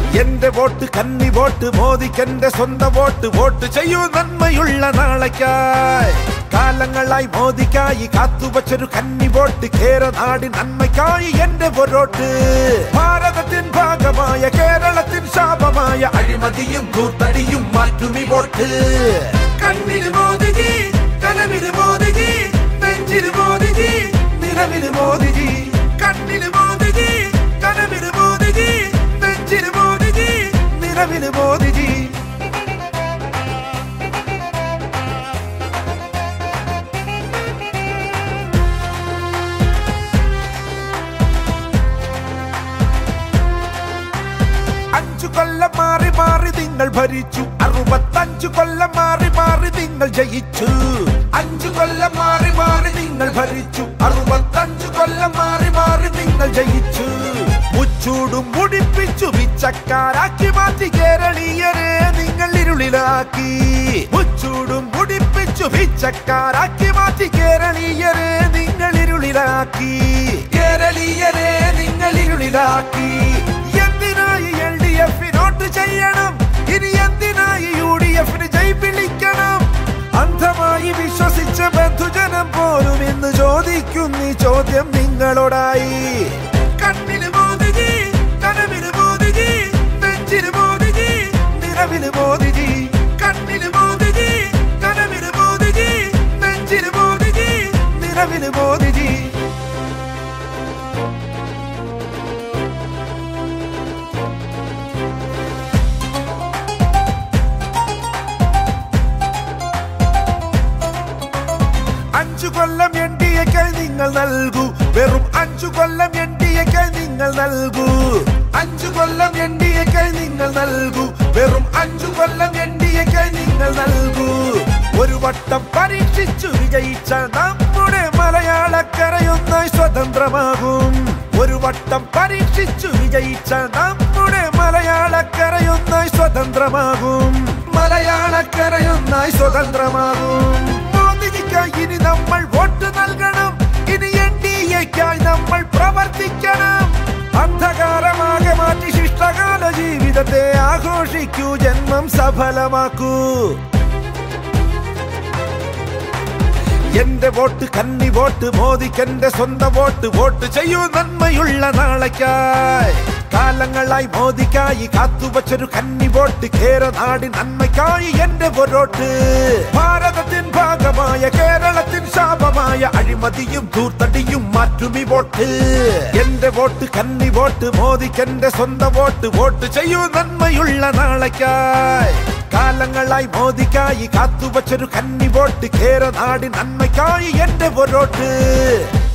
എന്റെ വോട്ട് കന്നി വോട്ട് മോദിക്കെന്റെ സ്വന്തം വോട്ട് വോട്ട് ചെയ്യൂ നന്മയുള്ള നാളേക്കായി കാലങ്ങളായി മോദിക്കായി കാത്തുവച്ചൊരു കന്നി വോട്ട് കേര നാടി നന്മയ്ക്കായി എന്റെ വോട്ട് ഭാരതത്തിൻ ഭാഗമായ കേരളത്തിൻ ശാപമായ അഴിമതിയും കൂത്തടിയും മാറ്റുമി വോട്ട് കണ്ണിന് മോദിജി കനവിന് മോദിജി നെഞ്ചിന് മോദിജി നിലവിന് മോദിജി കണ്ണിന് മോദിജി കനവിന് മോദിജി നെഞ്ചിന് മോദിജി നിലവിന് മോദിജി അഞ്ചു കൊല്ലം മാറി മാറി നിങ്ങൾ ഭരിച്ചു അറുപത്തഞ്ചു കൊല്ലം മാറി മാറി നിങ്ങൾ ജയിച്ചു അഞ്ചു കൊല്ലം മാറി മാറി നിങ്ങൾ ഭരിച്ചു അറുപത്തഞ്ചു കൊല്ലം മാറി മാറി നിങ്ങൾ ജയിച്ചു മുച്ചൂടും മുടിപ്പിച്ചു പിച്ചക്കാരാക്കി മാറ്റി കേരളീയരെ നിങ്ങൾ ഇരുളിലാക്കി മുച്ചൂടും മുടിപ്പിച്ചു പിച്ചക്കാരാക്കി മാറ്റി കേരളീയരെ നിങ്ങൾ ഇരുളിലാക്കി കേരളീയരെ നിങ്ങൾ ഇരുളിലാക്കി എന്തിനായി എൽ ഡി എഫിനോട്ട് ചെയ്യണം ഇനി എന്തിനായി യു ഡി എഫിന് ജയ് വിളിക്കണം അന്ധമായി വിശ്വസിച്ച ബന്ധുജനം പോലും ഇന്ന് ചോദിക്കുന്ന ഈ ചോദ്യം നിങ്ങളോടായി കണ്ണിന് മോദിജി കനവിന് മോദിജി നെഞ്ചിന് മോദിജി നിലവിന് മോദിജി കണ്ണിന് മോദിജി കനവിന് മോദിജി നെഞ്ചിന് മോദിജി നിലവിന് മോദിജി അഞ്ചു കൊല്ലം എൻ ഡി എക്കായി നിങ്ങൾ നൽകൂ വെറും അഞ്ചു കൊല്ലം എൻ ഡി എക്കായി നിങ്ങൾ നൽകൂ അഞ്ചു കൊല്ലം എൻ ഡി എക്കായി നിങ്ങൾ നൽകൂ വെറും അഞ്ചു കൊല്ലം എൻ ഡി എക്കായി നിങ്ങൾ നൽകൂ ഒരു വട്ടം പരീക്ഷിച്ചു വിജയിച്ച നമ്മുടെ മലയാളക്കരയൊന്നായി സ്വതന്ത്രമാകും ഒരു വട്ടം പരീക്ഷിച്ചു വിജയിച്ച നമ്മുടെ മലയാളക്കരയൊന്നായി സ്വതന്ത്രമാകും മലയാളക്കരയൊന്നായി സ്വതന്ത്രമാകും മോദിജിക്കായി ഇനി നമ്മൾ വോട്ട് നൽകണം ഇനി എൻ ഡി എക്കായി നമ്മൾ പ്രവർത്തിക്കണം അന്ധകാരമാകെ മാറ്റി ശിഷ്ടകാല ജീവിതത്തെ ആഘോഷിക്കൂ ജന്മം സഫലമാക്കൂ എന്റെ വോട്ട് കന്നി വോട്ട് മോദിക്കെന്റെ സ്വന്തം വോട്ട് വോട്ട് ചെയ്യൂ നന്മയുള്ള നാളേക്കായി കാലങ്ങളായി മോദിക്കായി കാത്തുവച്ചൊരു കന്നി വോട്ട് കേര നാടി നന്മയ്ക്കായി എന്റെ വോട്ട് ഭാരതത്തിൻ ഭാഗമായ കേരളത്തിൻ ശാപമായ അഴിമതിയും ധൂർത്തടിയും മാറ്റുമി വോട്ട് എന്റെ വോട്ട് കന്നി വോട്ട് മോദിക്കെന്റെ സ്വന്തം വോട്ട് വോട്ട് ചെയ്യൂ നന്മയുള്ള നാളേക്കായി കാലങ്ങളായി മോദിക്കായി കാത്തുവച്ചൊരു കന്നി വോട്ട് കേര നാടി നന്മയ്ക്കായി എന്റെ വോട്ട്